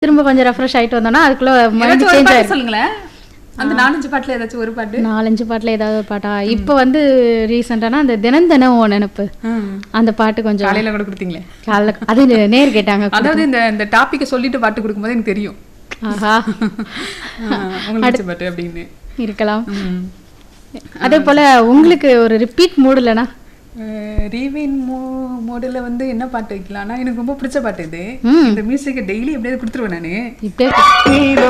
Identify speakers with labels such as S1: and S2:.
S1: திரும்ப கொஞ்சம் ரெஃப்ரெஷ் ஆயிட்டு வந்தோம்னா அதுக்குள்ள மைண்ட்
S2: ஏதாச்சும் ஒரு
S1: சேஞ்ச்
S2: பாட்டு
S1: ஆயிரும்
S2: சொல்லுங்களேன் அந்த நாலஞ்சு பாட்டுல ஏதாச்சும் ஒரு பாட்டு
S1: நாலஞ்சு பாட்டுல ஏதாவது ஒரு பாட்டா இப்போ வந்து ரீசெண்டானா அந்த தினம் தினம் ஓ நினப்பு
S2: ம்.
S1: அந்த பாட்டு கொஞ்சம்
S2: காலையில கூட கொடுத்தீங்களே
S1: காலைல அது நேர் கேட்டாங்க
S2: அதாவது இந்த இந்த டாபிக்கை சொல்லிட்டு பாட்டு கொடுக்கும்போது எனக்கு தெரியும்
S1: ஆஹா
S2: ஆ, உங்களுக்கு பிடிச்ச பாட்டு அப்படின்னு
S1: இருக்கலாம்
S2: ம்.
S1: அதே போல உங்களுக்கு ஒரு ரிப்பீட் மூட் இல்லைனா
S2: அஹ், ரீவின் மோ மோடில் வந்து என்ன பாட்டு வைக்கலாம்னா எனக்கு ரொம்ப பிடிச்ச பாட்டு இது
S1: ம்.
S2: இந்த மியூசிக்கை டெய்லி எப்படியாவது கொடுத்துருவேன் நான்
S1: இப்படியே